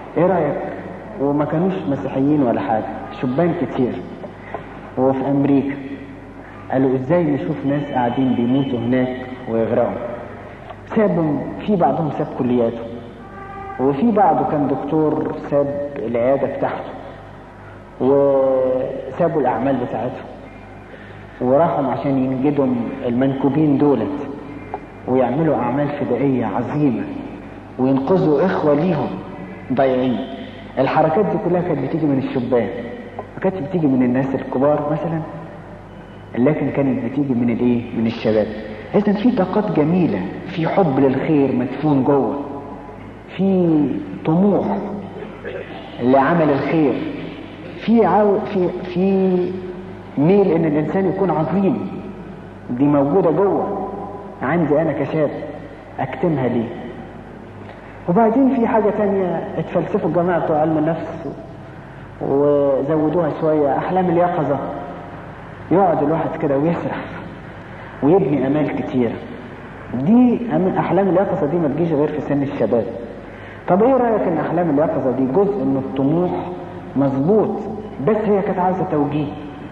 ايه رايك وما كانوش مسيحيين ولا حاجه شبان كتير وفي امريكا قالوا ازاي نشوف ناس قاعدين بيموتوا هناك ويغرقوا سابهم في بعضهم ساب كلياته وفي بعضه كان دكتور ساب العياده بتاعته وسابوا الاعمال بتاعتهم وراحوا عشان ينجدوا المنكوبين دولت ويعملوا اعمال فدائيه عظيمه وينقذوا اخوه ليهم ضايعين الحركات دي كلها كانت بتيجي من الشبان ما كانتش بتيجي من الناس الكبار مثلا لكن كانت بتيجي من الايه من الشباب اذا في طاقات جميله في حب للخير مدفون جوه في طموح لعمل الخير في عو... في في ميل ان الانسان يكون عظيم دي موجوده جوه عندي انا كشاب اكتمها ليه وبعدين في حاجة تانية اتفلسفوا الجماعة بتوع علم النفس وزودوها شوية أحلام اليقظة يقعد الواحد كده ويسرح ويبني أمال كتيرة دي أحلام اليقظة دي ما تجيش غير في سن الشباب طب ايه رأيك ان أحلام اليقظة دي جزء من الطموح مظبوط بس هي كانت عايزة توجيه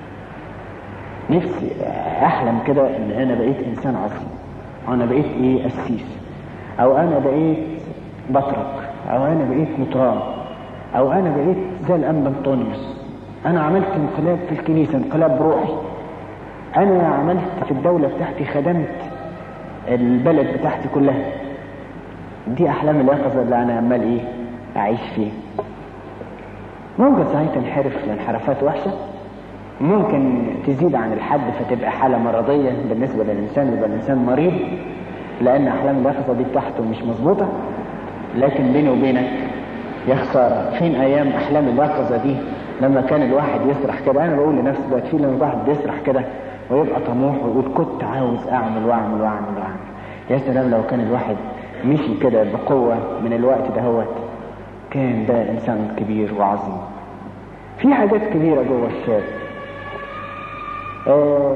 نفسي أحلم كده ان أنا بقيت إنسان عظيم أنا بقيت إيه قسيس أو أنا بقيت بطرك او انا بقيت مطران او انا بقيت زي الانبا انطونيوس انا عملت انقلاب في الكنيسة انقلاب روحي انا عملت في الدولة بتاعتي خدمت البلد بتاعتي كلها دي احلام اليقظة اللي انا عمال ايه اعيش فيها ممكن صحيح تنحرف لانحرافات وحشة ممكن تزيد عن الحد فتبقى حالة مرضية بالنسبة للإنسان يبقى الإنسان مريض لأن أحلام اليقظة دي بتاعته مش مظبوطة لكن بيني وبينك يا خسارة فين أيام أحلام اليقظة دي لما كان الواحد يسرح كده أنا بقول لنفسي دلوقتي في لما الواحد بيسرح كده ويبقى طموح ويقول كنت عاوز أعمل وأعمل وأعمل وأعمل يا سلام لو كان الواحد مشي كده بقوة من الوقت دهوت كان ده إنسان كبير وعظيم في حاجات كبيرة جوه الشاب آه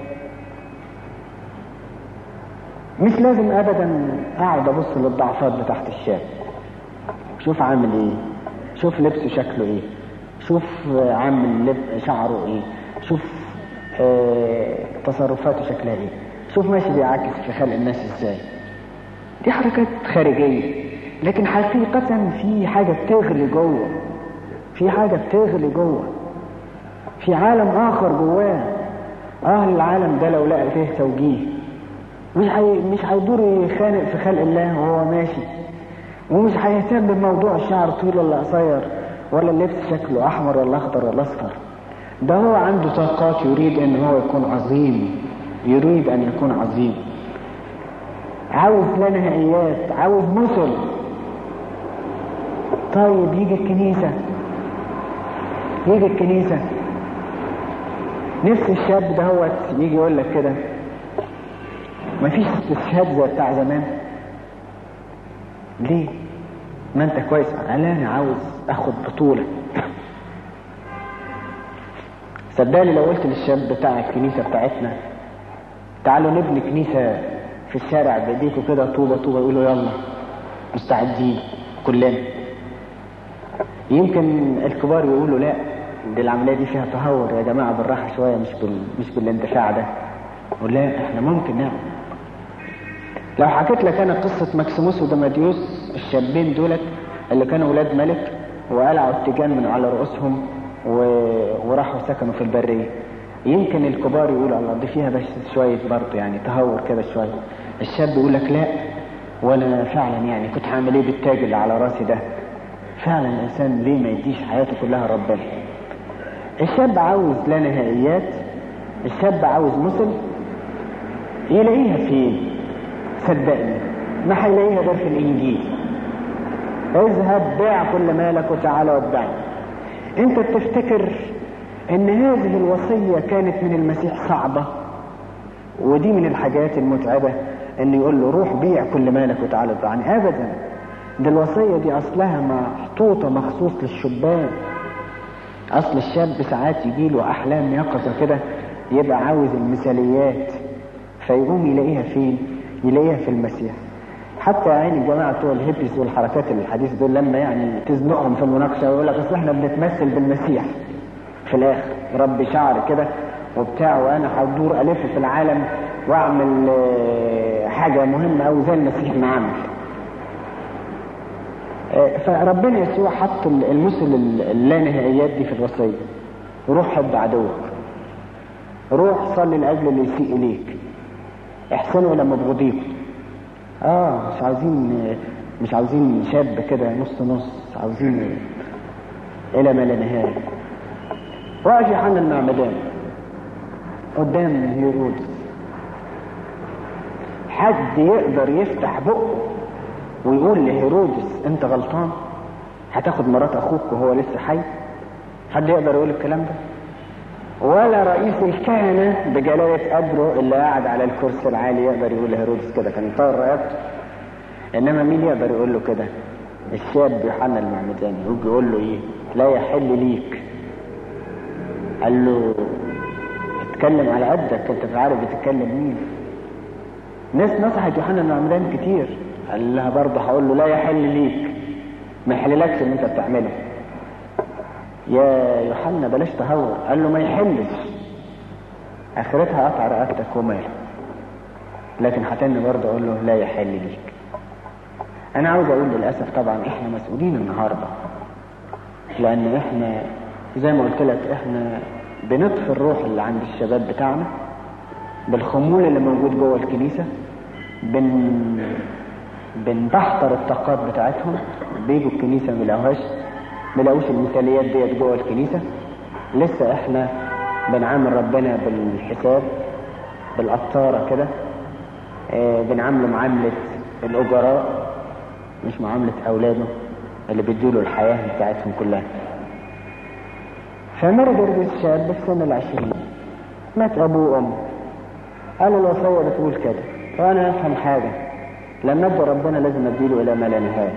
مش لازم ابدا اقعد ابص للضعفات بتاعت الشاب شوف عامل ايه شوف لبسه شكله ايه شوف عامل لب شعره ايه شوف اه تصرفاته شكلها ايه شوف ماشي بيعاكس في خلق الناس ازاي دي حركات خارجية لكن حقيقة في حاجة بتغلي جوه في حاجة بتغلي جوه في عالم آخر جواه أهل العالم ده لو لقى فيه توجيه مش حي... مش هيدور يخانق في خلق الله وهو ماشي ومش هيهتم بموضوع الشعر طويل ولا قصير ولا اللبس شكله احمر ولا اخضر ولا اصفر ده هو عنده طاقات يريد ان هو يكون عظيم يريد ان يكون عظيم عاوز لا نهائيات عاوز مثل طيب يجي الكنيسة يجي الكنيسة نفس الشاب ده هو يجي يقول لك كده مفيش استشهاد زي بتاع زمان ليه ما انت كويس قال انا عاوز اخد بطولة صدقني لو قلت للشاب بتاع الكنيسة بتاعتنا تعالوا نبني كنيسة في الشارع بايديكوا كده طوبة طوبة يقولوا يلا مستعدين كلنا يمكن الكبار يقولوا لا دي العملية دي فيها تهور يا جماعة بالراحة شوية مش بال... مش بالاندفاع ده ولا احنا ممكن نعمل لو حكيت لك انا قصة مكسيموس ودماديوس الشابين دولت اللي كانوا ولاد ملك وقلعوا التيجان من على رؤوسهم و... وراحوا سكنوا في البرية يمكن الكبار يقولوا الله دي فيها بس شوية برضه يعني تهور كده شوية الشاب يقول لك لا وانا فعلا يعني كنت هعمل ايه بالتاج اللي على راسي ده فعلا الانسان ليه ما يديش حياته كلها ربنا الشاب عاوز لا نهائيات الشاب عاوز مثل يلاقيها فين صدقني ما هيلاقيها غير في الانجيل اذهب بيع كل مالك وتعالى واتبعني انت بتفتكر ان هذه الوصية كانت من المسيح صعبة ودي من الحاجات المتعبة ان يقول له روح بيع كل مالك وتعالى اتبعني ابدا ده الوصية دي اصلها محطوطة مخصوص للشبان اصل الشاب ساعات يجيله احلام يقظة كده يبقى عاوز المثاليات فيقوم يلاقيها فين يلاقيها في المسيح حتى عين الجماعة بتوع الهيبيز والحركات الحديث دول لما يعني تزنقهم في المناقشة ويقول لك اصل احنا بنتمثل بالمسيح في الاخر ربي شعر كده وبتاع وانا هدور الف في العالم واعمل حاجة مهمة او زي المسيح ما عمل فربنا يسوع حط المثل اللانهائيات دي في الوصية روح حب عدوك روح صلي لاجل اللي يسيء اليك احسنوا الى مبغضيكم اه مش عاوزين مش عاوزين شاب كده نص نص عاوزين الى ما لا نهايه واقف يوحنا المعمدان قدام هيرودس حد يقدر يفتح بقه ويقول لهيرودس انت غلطان هتاخد مرات اخوك وهو لسه حي حد يقدر يقول الكلام ده ولا رئيس الكهنة بجلالة قدره اللي قاعد على الكرسي العالي يقدر يقول لهيرودس كده كان يطير رقبته انما مين يقدر يقول له كده الشاب يوحنا المعمداني يجي يقول له ايه لا يحل ليك قال له اتكلم على قدك انت عارف بتتكلم مين ناس نصحت يوحنا المعمداني كتير قال لها برضه هقول له لا يحل ليك ما يحللكش اللي انت بتعمله يا يوحنا بلاش تهور قال له ما يحلش اخرتها قطع رقبتك وماله لكن هتاني برضه اقول له لا يحل ليك انا عاوز اقول للاسف طبعا احنا مسؤولين النهارده لان احنا زي ما قلت لك احنا بنطفي الروح اللي عند الشباب بتاعنا بالخمول اللي موجود جوه الكنيسه بن بنبحتر الطاقات بتاعتهم بيجوا الكنيسه ما يلاقوهاش ما يلاقوش المثاليات ديت جوه الكنيسه لسه احنا بنعامل ربنا بالحساب بالقطاره كده اه بنعامله معامله الاجراء مش معامله اولاده اللي بيديله الحياه بتاعتهم كلها فمر جرجس شاب في سن العشرين مات ابوه وامه قال الوصيه بتقول كده وانا افهم حاجه لما ادي ربنا لازم اديله الى ما لا نهايه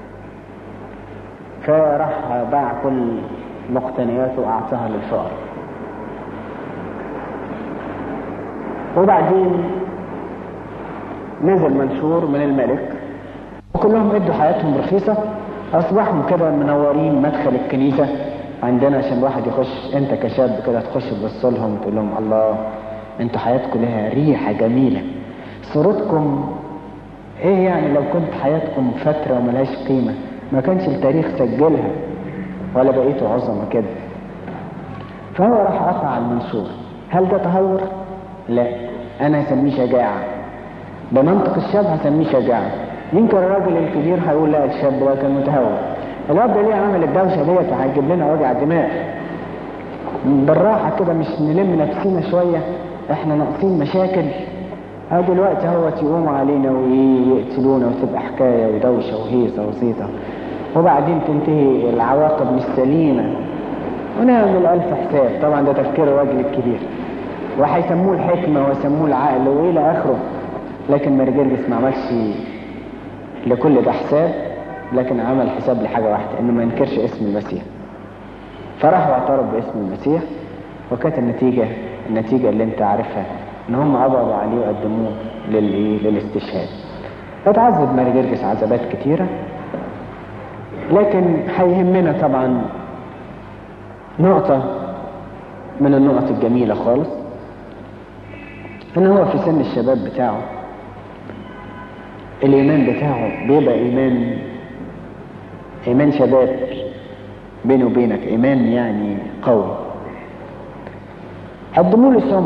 فراح باع كل مقتنياته واعطاها للفقراء وبعدين نزل منشور من الملك وكلهم ادوا حياتهم رخيصة اصبحوا كده منورين مدخل الكنيسة عندنا عشان الواحد يخش انت كشاب كده تخش تبص لهم تقول لهم الله انتوا حياتكم لها ريحة جميلة صورتكم ايه يعني لو كنت حياتكم فترة وملهاش قيمة ما كانش التاريخ سجلها ولا بقيتوا عظمة كده فهو راح قطع المنشور هل ده تهور؟ لا انا هسميه شجاعة بمنطق الشاب هسميه شجاعة يمكن الراجل الكبير هيقول لا الشاب ده كان متهور الواد ده ليه عمل الدوشة ديت هيجيب لنا وجع دماغ بالراحة كده مش نلم نفسينا شوية احنا ناقصين مشاكل اه دلوقتي هو يقوموا علينا ويقتلونا وتبقى حكاية ودوشة وهيصة وزيطة وبعدين تنتهي العواقب مش سليمة ونعمل ألف حساب طبعا ده تفكير الراجل الكبير وهيسموه الحكمة ويسموه العقل وإلى آخره لكن مرجرجس ما عملش لكل ده حساب لكن عمل حساب لحاجة واحدة إنه ما ينكرش اسم المسيح فراح واعترف باسم المسيح وكانت النتيجة النتيجة اللي انت عارفها ان هم قبضوا عليه وقدموه للايه للاستشهاد فتعذب ماري جرجس عذابات كتيرة لكن هيهمنا طبعا نقطة من النقط الجميلة خالص ان هو في سن الشباب بتاعه الايمان بتاعه بيبقى ايمان ايمان شباب بيني وبينك ايمان يعني قوي قدموا له سم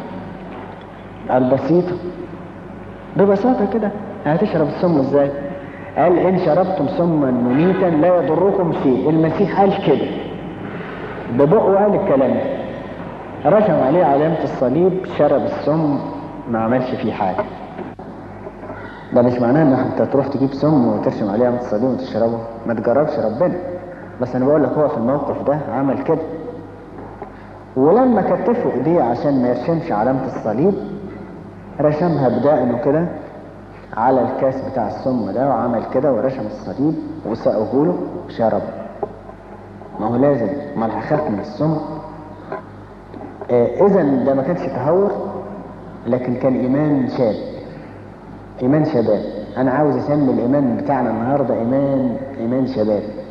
البسيطة ببساطة كده هتشرب السم ازاي قال ان شربتم سما مميتا لا يضركم شيء المسيح قال كده ببقه قال الكلام ده رسم عليه علامة الصليب شرب السم ما عملش فيه حاجة ده مش معناه ان انت تروح تجيب سم وترسم عليه علامة الصليب وتشربه ما تجربش ربنا بس انا بقول لك هو في الموقف ده عمل كده ولما كتفوا ايديه عشان ما يرسمش علامة الصليب رسمها بدقنه كده على الكاس بتاع السم ده وعمل كده ورسم الصليب وسقه له وشرب ما هو لازم ما هخاف من السم آه اذا ده ما كانش تهور لكن كان ايمان شاب ايمان شباب انا عاوز اسمي الايمان بتاعنا النهارده ايمان ايمان شباب